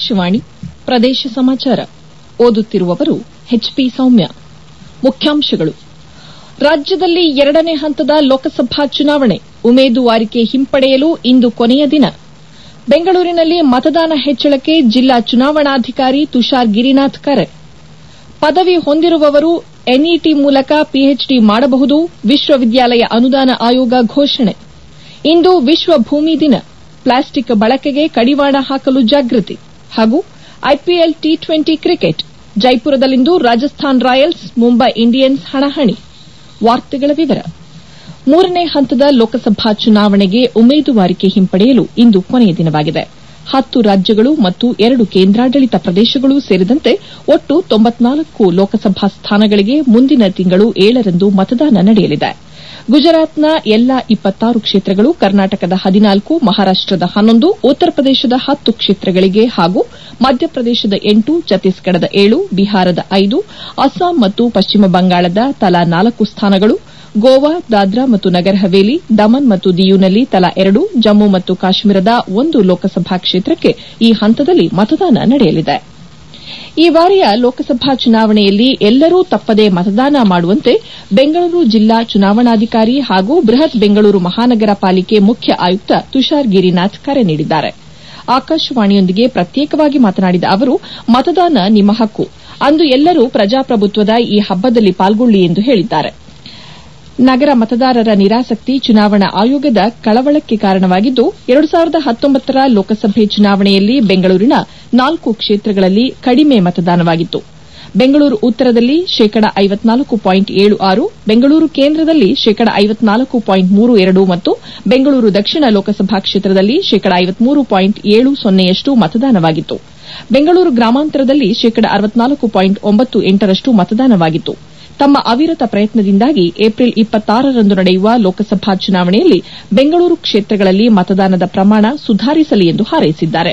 ಆಕಾಶವಾಣಿ ಪ್ರದೇಶ ಸಮಾಚಾರ ಓದುತ್ತಿರುವವರು ಎಚ್ಪಿ ಸೌಮ್ಯ ಮುಖ್ಯಾಂಶಗಳು ರಾಜ್ಯದಲ್ಲಿ ಎರಡನೇ ಹಂತದ ಲೋಕಸಭಾ ಚುನಾವಣೆ ಉಮೇದುವಾರಿಕೆ ಹಿಂಪಡೆಯಲು ಇಂದು ಕೊನೆಯ ದಿನ ಬೆಂಗಳೂರಿನಲ್ಲಿ ಮತದಾನ ಹೆಚ್ಚಳಕ್ಕೆ ಜಿಲ್ಲಾ ಚುನಾವಣಾಧಿಕಾರಿ ತುಷಾರ್ ಗಿರಿನಾಥ್ ಕರೆ ಪದವಿ ಹೊಂದಿರುವವರು ಎನ್ಇಟಿ ಮೂಲಕ ಪಿಎಚ್ಡಿ ಮಾಡಬಹುದು ವಿಶ್ವವಿದ್ಯಾಲಯ ಅನುದಾನ ಆಯೋಗ ಘೋಷಣೆ ಇಂದು ವಿಶ್ವ ಭೂಮಿ ದಿನ ಪ್ಲಾಸ್ಟಿಕ್ ಬಳಕೆಗೆ ಕಡಿವಾಣ ಹಾಕಲು ಜಾಗೃತಿ ಹಾಗೂ ಐಪಿಎಲ್ ಟಿ ಟ್ವೆಂಟಿ ಕ್ರಿಕೆಟ್ ಜೈಪುರದಲ್ಲಿಂದು ರಾಜಸ್ಥಾನ್ ರಾಯಲ್ಸ್ ಮುಂಬೈ ಇಂಡಿಯನ್ಸ್ ಹಣಾಹಣಿ ವಾರ್ತೆಗಳ ವಿವರ ಮೂರನೇ ಹಂತದ ಲೋಕಸಭಾ ಚುನಾವಣೆಗೆ ಉಮೇದುವಾರಿಕೆ ಹಿಂಪಡೆಯಲು ಇಂದು ಕೊನೆಯ ದಿನವಾಗಿದೆ ಹತ್ತು ರಾಜ್ಯಗಳು ಮತ್ತು ಎರಡು ಕೇಂದ್ರಾಡಳಿತ ಪ್ರದೇಶಗಳು ಸೇರಿದಂತೆ ಒಟ್ಟು ತೊಂಬತ್ನಾಲ್ಕು ಲೋಕಸಭಾ ಸ್ಥಾನಗಳಿಗೆ ಮುಂದಿನ ತಿಂಗಳು ಏಳರಂದು ಮತದಾನ ನಡೆಯಲಿದೆ ಗುಜರಾತ್ನ ಎಲ್ಲಾ ಇಪ್ಪತ್ತಾರು ಕ್ಷೇತ್ರಗಳು ಕರ್ನಾಟಕದ ಹದಿನಾಲ್ಕು ಮಹಾರಾಷ್ಟದ ಹನ್ನೊಂದು ಉತ್ತರ ಪ್ರದೇಶದ ಹತ್ತು ಕ್ಷೇತ್ರಗಳಿಗೆ ಹಾಗೂ ಮಧ್ಯಪ್ರದೇಶದ ಎಂಟು ಛತ್ತೀಸ್ಗಢದ ಏಳು ಬಿಹಾರದ ಐದು ಅಸ್ಸಾಂ ಮತ್ತು ಪಶ್ಚಿಮ ಬಂಗಾಳದ ತಲಾ ನಾಲ್ಕು ಸ್ಥಾನಗಳು ಗೋವಾ ದಾದ್ರಾ ಮತ್ತು ನಗರ್ ಹವೇಲಿ ದಮನ್ ಮತ್ತು ದಿಯುನಲ್ಲಿ ತಲಾ ಎರಡು ಜಮ್ಮು ಮತ್ತು ಕಾಶ್ಮೀರದ ಒಂದು ಲೋಕಸಭಾ ಕ್ಷೇತ್ರಕ್ಕೆ ಈ ಹಂತದಲ್ಲಿ ಮತದಾನ ನಡೆಯಲಿದೆ ಈ ಬಾರಿಯ ಲೋಕಸಭಾ ಚುನಾವಣೆಯಲ್ಲಿ ಎಲ್ಲರೂ ತಪ್ಪದೆ ಮತದಾನ ಮಾಡುವಂತೆ ಬೆಂಗಳೂರು ಜಿಲ್ಲಾ ಚುನಾವಣಾಧಿಕಾರಿ ಹಾಗೂ ಬೃಹತ್ ಬೆಂಗಳೂರು ಮಹಾನಗರ ಪಾಲಿಕೆ ಮುಖ್ಯ ಆಯುಕ್ತ ತುಷಾರ್ ಗಿರಿನಾಥ್ ಕರೆ ನೀಡಿದ್ದಾರೆ ಆಕಾಶವಾಣಿಯೊಂದಿಗೆ ಪ್ರತ್ಯೇಕವಾಗಿ ಮಾತನಾಡಿದ ಅವರು ಮತದಾನ ನಿಮ್ಮ ಹಕ್ಕು ಅಂದು ಎಲ್ಲರೂ ಪ್ರಜಾಪ್ರಭುತ್ವದ ಈ ಹಬ್ಬದಲ್ಲಿ ಪಾಲ್ಗೊಳ್ಳಿ ಎಂದು ಹೇಳಿದ್ದಾರೆ ನಗರ ಮತದಾರರ ನಿರಾಸಕ್ತಿ ಚುನಾವಣಾ ಆಯೋಗದ ಕಳವಳಕ್ಕೆ ಕಾರಣವಾಗಿದ್ದು ಎರಡು ಸಾವಿರದ ಹತ್ತೊಂಬತ್ತರ ಲೋಕಸಭೆ ಚುನಾವಣೆಯಲ್ಲಿ ಬೆಂಗಳೂರಿನ ನಾಲ್ಕು ಕ್ಷೇತ್ರಗಳಲ್ಲಿ ಕಡಿಮೆ ಮತದಾನವಾಗಿತ್ತು ಬೆಂಗಳೂರು ಉತ್ತರದಲ್ಲಿ ಶೇಕಡಾ ಐವತ್ನಾಲ್ಕು ಪಾಯಿಂಟ್ ಏಳು ಆರು ಬೆಂಗಳೂರು ಕೇಂದ್ರದಲ್ಲಿ ಶೇಕಡಾ ಐವತ್ನಾಲ್ಕು ಪಾಯಿಂಟ್ ಮೂರು ಎರಡು ಮತ್ತು ಬೆಂಗಳೂರು ದಕ್ಷಿಣ ಲೋಕಸಭಾ ಕ್ಷೇತ್ರದಲ್ಲಿ ಶೇಕಡಾ ಐವತ್ಮೂರು ಪಾಯಿಂಟ್ ಏಳು ಸೊನ್ನೆಯಷ್ಟು ಮತದಾನವಾಗಿತ್ತು ಬೆಂಗಳೂರು ಗ್ರಾಮಾಂತರದಲ್ಲಿ ಶೇಕಡಾ ಅರವತ್ನಾಲ್ಕು ಪಾಯಿಂಟ್ ಒಂಬತ್ತು ಎಂಟರಷ್ಟು ಮತದಾನವಾಗಿತ್ತು ತಮ್ಮ ಅವಿರತ ಪ್ರಯತ್ನದಿಂದಾಗಿ ಏಪ್ರಿಲ್ ಇಪ್ಪತ್ತಾರರಂದು ನಡೆಯುವ ಲೋಕಸಭಾ ಚುನಾವಣೆಯಲ್ಲಿ ಬೆಂಗಳೂರು ಕ್ಷೇತ್ರಗಳಲ್ಲಿ ಮತದಾನದ ಪ್ರಮಾಣ ಸುಧಾರಿಸಲಿ ಎಂದು ಹಾರೈಸಿದ್ದಾರೆ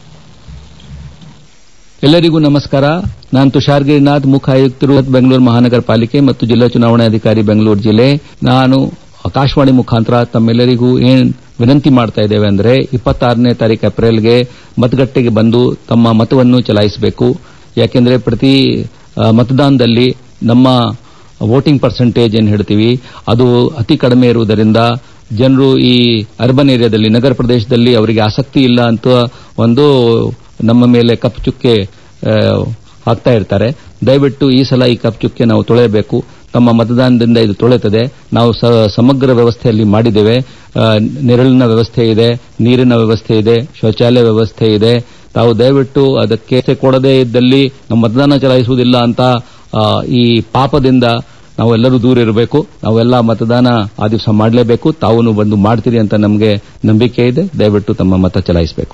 ಎಲ್ಲರಿಗೂ ನಮಸ್ಕಾರ ನಾನು ತುಷಾರ್ ಗಿರಿನಾಥ್ ಮುಖ್ಯ ಆಯುಕ್ತರು ಬೆಂಗಳೂರು ಮಹಾನಗರ ಪಾಲಿಕೆ ಮತ್ತು ಜಿಲ್ಲಾ ಚುನಾವಣಾಧಿಕಾರಿ ಬೆಂಗಳೂರು ಜಿಲ್ಲೆ ನಾನು ಆಕಾಶವಾಣಿ ಮುಖಾಂತರ ತಮ್ಮೆಲ್ಲರಿಗೂ ಏನ್ ವಿನಂತಿ ಮಾಡ್ತಾ ಇದ್ದೇವೆ ಅಂದರೆ ಇಪ್ಪತ್ತಾರನೇ ತಾರೀಕು ಏಪ್ರಿಲ್ಗೆ ಮತಗಟ್ಟೆಗೆ ಬಂದು ತಮ್ಮ ಮತವನ್ನು ಚಲಾಯಿಸಬೇಕು ಯಾಕೆಂದರೆ ಪ್ರತಿ ಮತದಾನದಲ್ಲಿ ನಮ್ಮ ವೋಟಿಂಗ್ ಪರ್ಸೆಂಟೇಜ್ ಏನು ಹೇಳ್ತೀವಿ ಅದು ಅತಿ ಕಡಿಮೆ ಇರುವುದರಿಂದ ಜನರು ಈ ಅರ್ಬನ್ ಏರಿಯಾದಲ್ಲಿ ನಗರ ಪ್ರದೇಶದಲ್ಲಿ ಅವರಿಗೆ ಆಸಕ್ತಿ ಇಲ್ಲ ಅಂತ ಒಂದು ನಮ್ಮ ಮೇಲೆ ಕಪ್ಪು ಚುಕ್ಕೆ ಹಾಕ್ತಾ ಇರ್ತಾರೆ ದಯವಿಟ್ಟು ಈ ಸಲ ಈ ಕಪ್ಪು ಚುಕ್ಕೆ ನಾವು ತೊಳೆಯಬೇಕು ತಮ್ಮ ಮತದಾನದಿಂದ ಇದು ತೊಳೆಯುತ್ತದೆ ನಾವು ಸಮಗ್ರ ವ್ಯವಸ್ಥೆಯಲ್ಲಿ ಮಾಡಿದ್ದೇವೆ ನೆರಳಿನ ವ್ಯವಸ್ಥೆ ಇದೆ ನೀರಿನ ವ್ಯವಸ್ಥೆ ಇದೆ ಶೌಚಾಲಯ ವ್ಯವಸ್ಥೆ ಇದೆ ತಾವು ದಯವಿಟ್ಟು ಅದಕ್ಕೆ ಕೊಡದೇ ಇದ್ದಲ್ಲಿ ನಾವು ಮತದಾನ ಚಲಾಯಿಸುವುದಿಲ್ಲ ಅಂತ ಈ ಪಾಪದಿಂದ ನಾವೆಲ್ಲರೂ ದೂರ ಇರಬೇಕು ನಾವೆಲ್ಲ ಮತದಾನ ಆ ದಿವಸ ಮಾಡಲೇಬೇಕು ತಾವು ಬಂದು ಮಾಡ್ತೀರಿ ಅಂತ ನಮಗೆ ನಂಬಿಕೆ ಇದೆ ದಯವಿಟ್ಟು ತಮ್ಮ ಮತ ಚಲಾಯಿಸಬೇಕು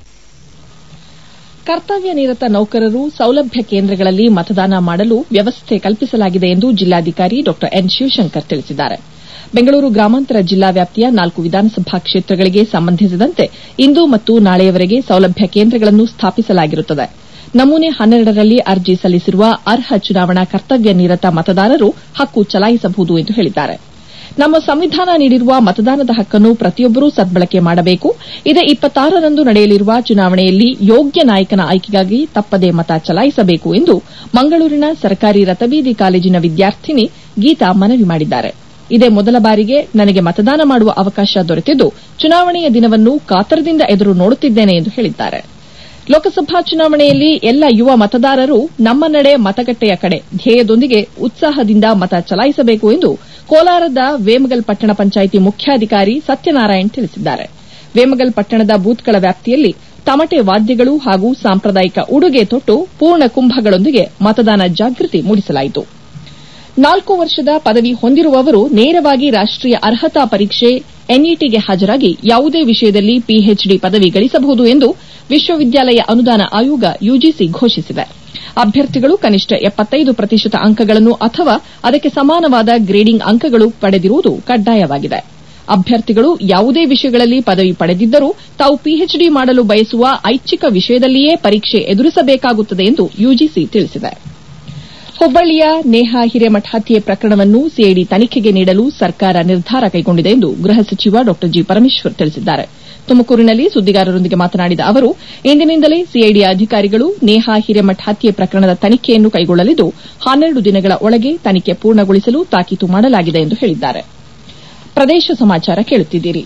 ಕರ್ತವ್ಯ ನಿರತ ನೌಕರರು ಸೌಲಭ್ಯ ಕೇಂದ್ರಗಳಲ್ಲಿ ಮತದಾನ ಮಾಡಲು ವ್ಯವಸ್ಥೆ ಕಲ್ಪಿಸಲಾಗಿದೆ ಎಂದು ಜಿಲ್ಲಾಧಿಕಾರಿ ಡಾ ಎನ್ ಶಿವಶಂಕರ್ ತಿಳಿಸಿದ್ದಾರೆ ಬೆಂಗಳೂರು ಗ್ರಾಮಾಂತರ ಜಿಲ್ಲಾ ವ್ಯಾಪ್ತಿಯ ನಾಲ್ಕು ವಿಧಾನಸಭಾ ಕ್ಷೇತ್ರಗಳಿಗೆ ಸಂಬಂಧಿಸಿದಂತೆ ಇಂದು ಮತ್ತು ನಾಳೆಯವರೆಗೆ ಸೌಲಭ್ಯ ಕೇಂದ್ರಗಳನ್ನು ಸ್ಥಾಪಿಸಲಾಗಿರುತ್ತದೆ ನಮೂನೆ ಹನ್ನೆರಡರಲ್ಲಿ ಅರ್ಜಿ ಸಲ್ಲಿಸಿರುವ ಅರ್ಹ ಚುನಾವಣಾ ಕರ್ತವ್ಯ ನಿರತ ಮತದಾರರು ಹಕ್ಕು ಚಲಾಯಿಸಬಹುದು ಎಂದು ಹೇಳಿದ್ದಾರೆ ನಮ್ಮ ಸಂವಿಧಾನ ನೀಡಿರುವ ಮತದಾನದ ಹಕ್ಕನ್ನು ಪ್ರತಿಯೊಬ್ಬರೂ ಸದ್ಬಳಕೆ ಮಾಡಬೇಕು ಇದೇ ಇಪ್ಪತ್ತಾರರಂದು ನಡೆಯಲಿರುವ ಚುನಾವಣೆಯಲ್ಲಿ ಯೋಗ್ಯ ನಾಯಕನ ಆಯ್ಕೆಗಾಗಿ ತಪ್ಪದೆ ಮತ ಚಲಾಯಿಸಬೇಕು ಎಂದು ಮಂಗಳೂರಿನ ಸರ್ಕಾರಿ ರಥಬೀದಿ ಕಾಲೇಜಿನ ವಿದ್ಯಾರ್ಥಿನಿ ಗೀತಾ ಮನವಿ ಮಾಡಿದ್ದಾರೆ ಇದೇ ಮೊದಲ ಬಾರಿಗೆ ನನಗೆ ಮತದಾನ ಮಾಡುವ ಅವಕಾಶ ದೊರೆತಿದ್ದು ಚುನಾವಣೆಯ ದಿನವನ್ನು ಕಾತರದಿಂದ ಎದುರು ನೋಡುತ್ತಿದ್ದೇನೆ ಎಂದು ಹೇಳಿದ್ದಾರೆ ಲೋಕಸಭಾ ಚುನಾವಣೆಯಲ್ಲಿ ಎಲ್ಲ ಯುವ ಮತದಾರರು ನಮ್ಮ ನಡೆ ಮತಗಟ್ಟೆಯ ಕಡೆ ಧ್ಯೇಯದೊಂದಿಗೆ ಉತ್ಸಾಹದಿಂದ ಮತ ಚಲಾಯಿಸಬೇಕು ಎಂದು ಕೋಲಾರದ ವೇಮಗಲ್ ಪಟ್ಟಣ ಪಂಚಾಯಿತಿ ಮುಖ್ಯಾಧಿಕಾರಿ ಸತ್ಯನಾರಾಯಣ್ ತಿಳಿಸಿದ್ದಾರೆ ವೇಮಗಲ್ ಪಟ್ಟಣದ ಬೂತ್ಗಳ ವ್ಯಾಪ್ತಿಯಲ್ಲಿ ತಮಟೆ ವಾದ್ಯಗಳು ಹಾಗೂ ಸಾಂಪ್ರದಾಯಿಕ ಉಡುಗೆ ತೊಟ್ಟು ಪೂರ್ಣ ಕುಂಭಗಳೊಂದಿಗೆ ಮತದಾನ ಜಾಗೃತಿ ಮೂಡಿಸಲಾಯಿತು ನಾಲ್ಕು ವರ್ಷದ ಪದವಿ ಹೊಂದಿರುವವರು ನೇರವಾಗಿ ರಾಷ್ಟೀಯ ಅರ್ಹತಾ ಪರೀಕ್ಷೆ ಎನ್ಇಟಿಗೆ ಹಾಜರಾಗಿ ಯಾವುದೇ ವಿಷಯದಲ್ಲಿ ಪಿಎಚ್ಡಿ ಪದವಿ ಗಳಿಸಬಹುದು ಎಂದು ವಿಶ್ವವಿದ್ಯಾಲಯ ಅನುದಾನ ಆಯೋಗ ಯುಜಿಸಿ ಘೋಷಿಸಿದೆ ಅಭ್ಯರ್ಥಿಗಳು ಕನಿಷ್ಠ ಎಪ್ಪತ್ತೈದು ಪ್ರತಿಶತ ಅಂಕಗಳನ್ನು ಅಥವಾ ಅದಕ್ಕೆ ಸಮಾನವಾದ ಗ್ರೇಡಿಂಗ್ ಅಂಕಗಳು ಪಡೆದಿರುವುದು ಕಡ್ಡಾಯವಾಗಿದೆ ಅಭ್ಯರ್ಥಿಗಳು ಯಾವುದೇ ವಿಷಯಗಳಲ್ಲಿ ಪದವಿ ಪಡೆದಿದ್ದರೂ ತಾವು ಪಿಎಚ್ಡಿ ಮಾಡಲು ಬಯಸುವ ಐಚ್ಛಿಕ ವಿಷಯದಲ್ಲಿಯೇ ಪರೀಕ್ಷೆ ಎದುರಿಸಬೇಕಾಗುತ್ತದೆ ಎಂದು ಯುಜಿಸಿ ತಿಳಿಸಿದೆ ಹುಬ್ಬಳ್ಳಿಯ ನೇಹಾ ಹಿರೇಮಠ ಹತ್ಯೆ ಪ್ರಕರಣವನ್ನು ಸಿಐಡಿ ತನಿಖೆಗೆ ನೀಡಲು ಸರ್ಕಾರ ನಿರ್ಧಾರ ಕೈಗೊಂಡಿದೆ ಎಂದು ಗೃಹ ಸಚಿವ ಡಾ ಜಿ ಪರಮೇಶ್ವರ್ ತಿಳಿಸಿದ್ದಾರೆ ತುಮಕೂರಿನಲ್ಲಿ ಸುದ್ದಿಗಾರರೊಂದಿಗೆ ಮಾತನಾಡಿದ ಅವರು ಇಂದಿನಿಂದಲೇ ಸಿಐಡಿಯ ಅಧಿಕಾರಿಗಳು ನೇಹಾ ಹಿರೇಮಠ್ ಹತ್ಯೆ ಪ್ರಕರಣದ ತನಿಖೆಯನ್ನು ಕೈಗೊಳ್ಳಲಿದ್ದು ಹನ್ನೆರಡು ದಿನಗಳ ಒಳಗೆ ತನಿಖೆ ಪೂರ್ಣಗೊಳಿಸಲು ತಾಕೀತು ಮಾಡಲಾಗಿದೆ ಎಂದು ಹೇಳಿದ್ದಾರೆ ಪ್ರದೇಶ ಸಮಾಚಾರ ಕೇಳುತ್ತಿದ್ದೀರಿ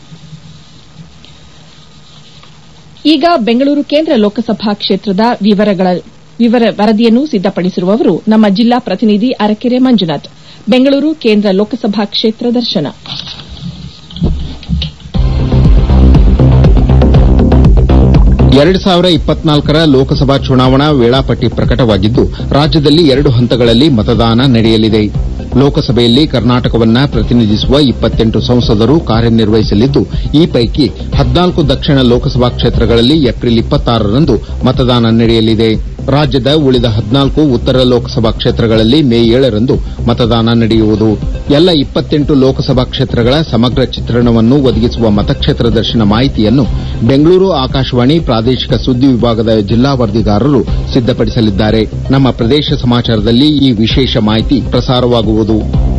ಈಗ ಬೆಂಗಳೂರು ಕೇಂದ್ರ ಲೋಕಸಭಾ ಕ್ಷೇತ್ರದ ವಿವರ ವರದಿಯನ್ನು ಸಿದ್ದಪಡಿಸಿರುವವರು ನಮ್ಮ ಜಿಲ್ಲಾ ಪ್ರತಿನಿಧಿ ಅರಕೆರೆ ಮಂಜುನಾಥ್ ಬೆಂಗಳೂರು ಕೇಂದ್ರ ಲೋಕಸಭಾ ಕ್ಷೇತ್ರ ದರ್ಶನ ಎರಡು ಸಾವಿರ ಇಪ್ಪತ್ನಾಲ್ಕರ ಲೋಕಸಭಾ ಚುನಾವಣಾ ವೇಳಾಪಟ್ಟಿ ಪ್ರಕಟವಾಗಿದ್ದು ರಾಜ್ಯದಲ್ಲಿ ಎರಡು ಹಂತಗಳಲ್ಲಿ ಮತದಾನ ನಡೆಯಲಿದೆ ಲೋಕಸಭೆಯಲ್ಲಿ ಕರ್ನಾಟಕವನ್ನ ಪ್ರತಿನಿಧಿಸುವ ಇಪ್ಪತ್ತೆಂಟು ಸಂಸದರು ಕಾರ್ಯನಿರ್ವಹಿಸಲಿದ್ದು ಈ ಪೈಕಿ ಹದಿನಾಲ್ಕು ದಕ್ಷಿಣ ಲೋಕಸಭಾ ಕ್ಷೇತ್ರಗಳಲ್ಲಿ ಏಪ್ರಿಲ್ ಇಪ್ಪತ್ತಾರರಂದು ಮತದಾನ ನಡೆಯಲಿದೆ ರಾಜ್ಯದ ಉಳಿದ ಹದಿನಾಲ್ಕು ಉತ್ತರ ಲೋಕಸಭಾ ಕ್ಷೇತ್ರಗಳಲ್ಲಿ ಮೇ ಏಳರಂದು ಮತದಾನ ನಡೆಯುವುದು ಎಲ್ಲ ಇಪ್ಪತ್ತೆಂಟು ಲೋಕಸಭಾ ಕ್ಷೇತ್ರಗಳ ಸಮಗ್ರ ಚಿತ್ರಣವನ್ನು ಒದಗಿಸುವ ಮತಕ್ಷೇತ್ರ ದರ್ಶನ ಮಾಹಿತಿಯನ್ನು ಬೆಂಗಳೂರು ಆಕಾಶವಾಣಿ ಪ್ರಾದೇಶಿಕ ಸುದ್ದಿ ವಿಭಾಗದ ಜಿಲ್ಲಾ ವರದಿಗಾರರು ಸಿದ್ದಪಡಿಸಲಿದ್ದಾರೆ ನಮ್ಮ ಪ್ರದೇಶ ಸಮಾಚಾರದಲ್ಲಿ ಈ ವಿಶೇಷ ಮಾಹಿತಿ ಪ್ರಸಾರವಾಗುವುದು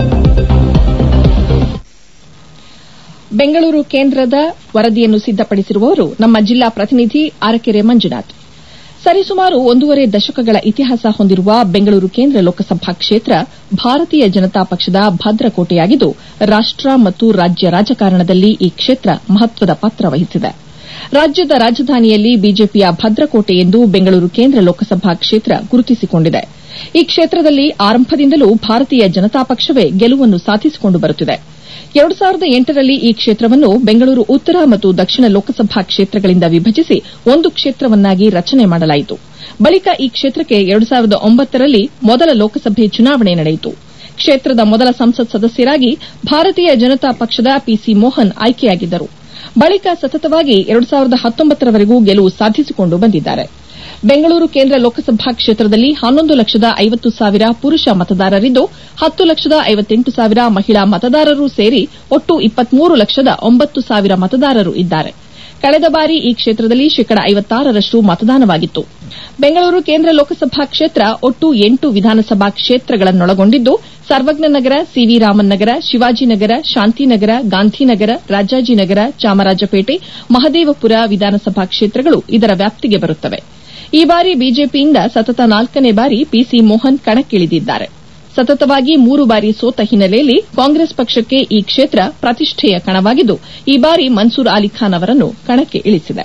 ಬೆಂಗಳೂರು ಕೇಂದ್ರದ ವರದಿಯನ್ನು ಸಿದ್ದಪಡಿಸಿರುವವರು ನಮ್ಮ ಜಿಲ್ಲಾ ಪ್ರತಿನಿಧಿ ಅರಕೆರೆ ಮಂಜುನಾಥ್ ಸರಿಸುಮಾರು ಒಂದೂವರೆ ದಶಕಗಳ ಇತಿಹಾಸ ಹೊಂದಿರುವ ಬೆಂಗಳೂರು ಕೇಂದ್ರ ಲೋಕಸಭಾ ಕ್ಷೇತ್ರ ಭಾರತೀಯ ಜನತಾ ಪಕ್ಷದ ಭದ್ರಕೋಟೆಯಾಗಿದ್ದು ರಾಷ್ಟ ಮತ್ತು ರಾಜ್ಯ ರಾಜಕಾರಣದಲ್ಲಿ ಈ ಕ್ಷೇತ್ರ ಮಹತ್ವದ ಪಾತ್ರ ವಹಿಸಿದೆ ರಾಜ್ಯದ ರಾಜಧಾನಿಯಲ್ಲಿ ಬಿಜೆಪಿಯ ಭದ್ರಕೋಟೆ ಎಂದು ಬೆಂಗಳೂರು ಕೇಂದ್ರ ಲೋಕಸಭಾ ಕ್ಷೇತ್ರ ಗುರುತಿಸಿಕೊಂಡಿದೆ ಈ ಕ್ಷೇತ್ರದಲ್ಲಿ ಆರಂಭದಿಂದಲೂ ಭಾರತೀಯ ಜನತಾ ಪಕ್ಷವೇ ಗೆಲುವನ್ನು ಸಾಧಿಸಿಕೊಂಡು ಬರುತ್ತಿದೆ ಎರಡು ಸಾವಿರದ ಎಂಟರಲ್ಲಿ ಈ ಕ್ಷೇತ್ರವನ್ನು ಬೆಂಗಳೂರು ಉತ್ತರ ಮತ್ತು ದಕ್ಷಿಣ ಲೋಕಸಭಾ ಕ್ಷೇತ್ರಗಳಿಂದ ವಿಭಜಿಸಿ ಒಂದು ಕ್ಷೇತ್ರವನ್ನಾಗಿ ರಚನೆ ಮಾಡಲಾಯಿತು ಬಳಿಕ ಈ ಕ್ಷೇತ್ರಕ್ಕೆ ಎರಡು ಸಾವಿರದ ಒಂಬತ್ತರಲ್ಲಿ ಮೊದಲ ಲೋಕಸಭೆ ಚುನಾವಣೆ ನಡೆಯಿತು ಕ್ಷೇತ್ರದ ಮೊದಲ ಸಂಸತ್ ಸದಸ್ಯರಾಗಿ ಭಾರತೀಯ ಜನತಾ ಪಕ್ಷದ ಪಿಸಿ ಮೋಹನ್ ಆಯ್ಕೆಯಾಗಿದ್ದರು ಬಳಿಕ ಸತತವಾಗಿ ಎರಡು ಸಾವಿರದ ಹತ್ತೊಂಬತ್ತರವರೆಗೂ ಗೆಲುವು ಸಾಧಿಸಿಕೊಂಡು ಬಂದಿದ್ದಾರೆ ಬೆಂಗಳೂರು ಕೇಂದ್ರ ಲೋಕಸಭಾ ಕ್ಷೇತ್ರದಲ್ಲಿ ಹನ್ನೊಂದು ಲಕ್ಷದ ಐವತ್ತು ಸಾವಿರ ಪುರುಷ ಮತದಾರರಿದ್ದು ಹತ್ತು ಲಕ್ಷದ ಐವತ್ತೆಂಟು ಸಾವಿರ ಮಹಿಳಾ ಮತದಾರರು ಸೇರಿ ಒಟ್ಟು ಇಪ್ಪತ್ಮೂರು ಲಕ್ಷದ ಒಂಬತ್ತು ಸಾವಿರ ಮತದಾರರು ಇದ್ದಾರೆ ಕಳೆದ ಬಾರಿ ಈ ಕ್ಷೇತ್ರದಲ್ಲಿ ಶೇಕಡ ಐವತ್ತಾರರಷ್ಟು ಮತದಾನವಾಗಿತ್ತು ಬೆಂಗಳೂರು ಕೇಂದ್ರ ಲೋಕಸಭಾ ಕ್ಷೇತ್ರ ಒಟ್ಟು ಎಂಟು ವಿಧಾನಸಭಾ ಕ್ಷೇತ್ರಗಳನ್ನೊಳಗೊಂಡಿದ್ದು ಸರ್ವಜ್ಞನಗರ ಸಿವಿ ರಾಮನ್ ನಗರ ಶಿವಾಜಿನಗರ ಶಾಂತಿನಗರ ಗಾಂಧಿನಗರ ರಾಜಾಜಿನಗರ ಚಾಮರಾಜಪೇಟೆ ಮಹದೇವಪುರ ವಿಧಾನಸಭಾ ಕ್ಷೇತ್ರಗಳು ಇದರ ವ್ಯಾಪ್ತಿಗೆ ಬರುತ್ತವೆ ಈ ಬಾರಿ ಬಿಜೆಪಿಯಿಂದ ಸತತ ನಾಲ್ಕನೇ ಬಾರಿ ಪಿಸಿ ಮೋಹನ್ ಕಣಕ್ಕಿಳಿದಿದ್ದಾರೆ ಸತತವಾಗಿ ಮೂರು ಬಾರಿ ಸೋತ ಹಿನ್ನೆಲೆಯಲ್ಲಿ ಕಾಂಗ್ರೆಸ್ ಪಕ್ಷಕ್ಕೆ ಈ ಕ್ಷೇತ್ರ ಪ್ರತಿಷ್ಠೆಯ ಕಣವಾಗಿದ್ದು ಈ ಬಾರಿ ಮನ್ಸೂರ್ ಅಲಿಖಾನ್ ಅವರನ್ನು ಕಣಕ್ಕೆ ಇಳಿಸಿದೆ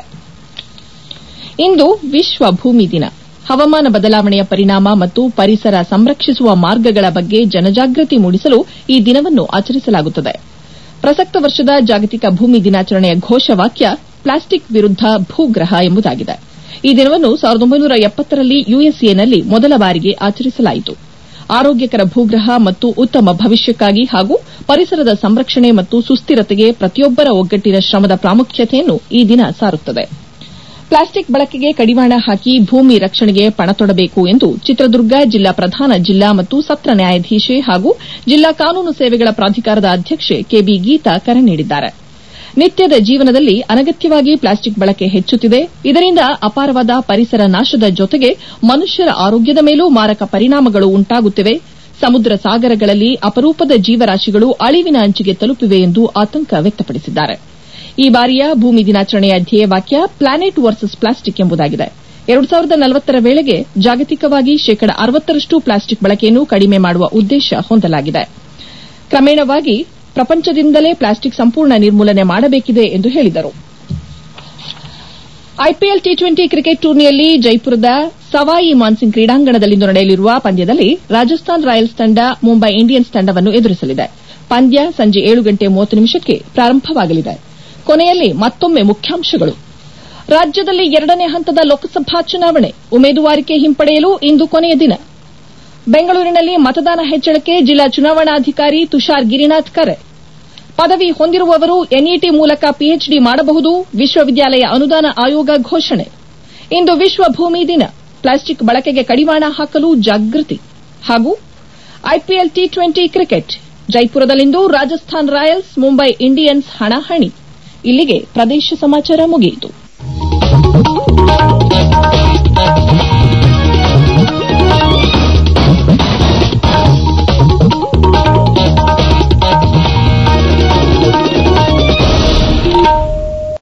ಇಂದು ವಿಶ್ವ ಭೂಮಿ ದಿನ ಹವಾಮಾನ ಬದಲಾವಣೆಯ ಪರಿಣಾಮ ಮತ್ತು ಪರಿಸರ ಸಂರಕ್ಷಿಸುವ ಮಾರ್ಗಗಳ ಬಗ್ಗೆ ಜನಜಾಗೃತಿ ಮೂಡಿಸಲು ಈ ದಿನವನ್ನು ಆಚರಿಸಲಾಗುತ್ತದೆ ಪ್ರಸಕ್ತ ವರ್ಷದ ಜಾಗತಿಕ ಭೂಮಿ ದಿನಾಚರಣೆಯ ಘೋಷವಾಕ್ಯ ಪ್ಲಾಸ್ಟಿಕ್ ವಿರುದ್ದ ಭೂಗ್ರಹ ಎಂಬುದಾಗಿದೆ ಈ ದಿನವನ್ನು ಸಾವಿರದ ಒಂಬೈನೂರ ಎಪ್ಪತ್ತರಲ್ಲಿ ಯುಎಸ್ಎನಲ್ಲಿ ಮೊದಲ ಬಾರಿಗೆ ಆಚರಿಸಲಾಯಿತು ಆರೋಗ್ಯಕರ ಭೂಗ್ರಹ ಮತ್ತು ಉತ್ತಮ ಭವಿಷ್ಯಕ್ಕಾಗಿ ಹಾಗೂ ಪರಿಸರದ ಸಂರಕ್ಷಣೆ ಮತ್ತು ಸುಸ್ಥಿರತೆಗೆ ಪ್ರತಿಯೊಬ್ಬರ ಒಗ್ಗಟ್ಟಿನ ಶ್ರಮದ ಪ್ರಾಮುಖ್ಯತೆಯನ್ನು ಈ ದಿನ ಸಾರುತ್ತದೆ ಪ್ಲಾಸ್ಟಿಕ್ ಬಳಕೆಗೆ ಕಡಿವಾಣ ಹಾಕಿ ಭೂಮಿ ರಕ್ಷಣೆಗೆ ಪಣ ತೊಡಬೇಕು ಎಂದು ಚಿತ್ರದುರ್ಗ ಜಿಲ್ಲಾ ಪ್ರಧಾನ ಜಿಲ್ಲಾ ಮತ್ತು ಸತ್ರ ನ್ಯಾಯಾಧೀಶೆ ಹಾಗೂ ಜಿಲ್ಲಾ ಕಾನೂನು ಸೇವೆಗಳ ಪ್ರಾಧಿಕಾರದ ಅಧ್ಯಕ್ಷೆ ಕೆಬಿ ಗೀತಾ ಕರೆ ನೀಡಿದ್ದಾರೆ ನಿತ್ಯದ ಜೀವನದಲ್ಲಿ ಅನಗತ್ಯವಾಗಿ ಪ್ಲಾಸ್ಟಿಕ್ ಬಳಕೆ ಹೆಚ್ಚುತ್ತಿದೆ ಇದರಿಂದ ಅಪಾರವಾದ ಪರಿಸರ ನಾಶದ ಜೊತೆಗೆ ಮನುಷ್ಯರ ಆರೋಗ್ಯದ ಮೇಲೂ ಮಾರಕ ಪರಿಣಾಮಗಳು ಉಂಟಾಗುತ್ತಿವೆ ಸಮುದ್ರ ಸಾಗರಗಳಲ್ಲಿ ಅಪರೂಪದ ಜೀವರಾಶಿಗಳು ಅಳಿವಿನ ಅಂಚಿಗೆ ತಲುಪಿವೆ ಎಂದು ಆತಂಕ ವ್ಯಕ್ತಪಡಿಸಿದ್ದಾರೆ ಈ ಬಾರಿಯ ಭೂಮಿ ದಿನಾಚರಣೆಯ ಧ್ಯೇಯವಾಕ್ಯ ಪ್ಲಾನೆಟ್ ವರ್ಸಸ್ ಪ್ಲಾಸ್ಟಿಕ್ ಎಂಬುದಾಗಿದೆ ಎರಡು ಸಾವಿರದ ನಲವತ್ತರ ವೇಳೆಗೆ ಜಾಗತಿಕವಾಗಿ ಶೇಕಡ ಅರವತ್ತರಷ್ಟು ಪ್ಲಾಸ್ಟಿಕ್ ಬಳಕೆಯನ್ನು ಕಡಿಮೆ ಮಾಡುವ ಉದ್ದೇಶ ಹೊಂದಲಾಗಿದೆ ಕ್ರಮೇಣವಾಗಿ ಪ್ರಪಂಚದಿಂದಲೇ ಪ್ಲಾಸ್ಟಿಕ್ ಸಂಪೂರ್ಣ ನಿರ್ಮೂಲನೆ ಮಾಡಬೇಕಿದೆ ಎಂದು ಹೇಳಿದರು ಐಪಿಎಲ್ ಟಿ ಟ್ವೆಂಟಿ ಕ್ರಿಕೆಟ್ ಟೂರ್ನಿಯಲ್ಲಿ ಜೈಪುರದ ಸವಾಯಿ ಮಾನ್ಸಿಂಗ್ ಕ್ರೀಡಾಂಗಣದಲ್ಲಿಂದು ನಡೆಯಲಿರುವ ಪಂದ್ಯದಲ್ಲಿ ರಾಜಸ್ಥಾನ್ ರಾಯಲ್ಸ್ ತಂಡ ಮುಂಬೈ ಇಂಡಿಯನ್ಸ್ ತಂಡವನ್ನು ಎದುರಿಸಲಿದೆ ಪಂದ್ಯ ಸಂಜೆ ಏಳು ಗಂಟೆ ಮೂವತ್ತು ನಿಮಿಷಕ್ಕೆ ಪ್ರಾರಂಭವಾಗಲಿದೆ ಕೊನೆಯಲ್ಲಿ ಮತ್ತೊಮ್ಮೆ ಮುಖ್ಯಾಂಶಗಳು ರಾಜ್ಯದಲ್ಲಿ ಎರಡನೇ ಹಂತದ ಲೋಕಸಭಾ ಚುನಾವಣೆ ಉಮೇದುವಾರಿಕೆ ಹಿಂಪಡೆಯಲು ಇಂದು ಕೊನೆಯ ದಿನ ಬೆಂಗಳೂರಿನಲ್ಲಿ ಮತದಾನ ಹೆಚ್ಚಳಕ್ಕೆ ಜಿಲ್ಲಾ ಚುನಾವಣಾಧಿಕಾರಿ ತುಷಾರ್ ಗಿರಿನಾಥ್ ಕರೆ ಪದವಿ ಹೊಂದಿರುವವರು ಎನ್ಇಟಿ ಮೂಲಕ ಪಿಎಚ್ಡಿ ಮಾಡಬಹುದು ವಿಶ್ವವಿದ್ಯಾಲಯ ಅನುದಾನ ಆಯೋಗ ಘೋಷಣೆ ಇಂದು ವಿಶ್ವ ಭೂಮಿ ದಿನ ಪ್ಲಾಸ್ಟಿಕ್ ಬಳಕೆಗೆ ಕಡಿವಾಣ ಹಾಕಲು ಜಾಗೃತಿ ಹಾಗೂ ಐಪಿಎಲ್ ಟಿ ಟ್ವೆಂಟಿ ಕ್ರಿಕೆಟ್ ಜೈಪುರದಲ್ಲಿಂದು ರಾಜಸ್ಥಾನ್ ರಾಯಲ್ಸ್ ಮುಂಬೈ ಇಂಡಿಯನ್ಸ್ ಹಣಾಹಣಿ ಇಲ್ಲಿಗೆ ಪ್ರದೇಶ ಸಮಾಚಾರ ಮುಗಿಯಿತು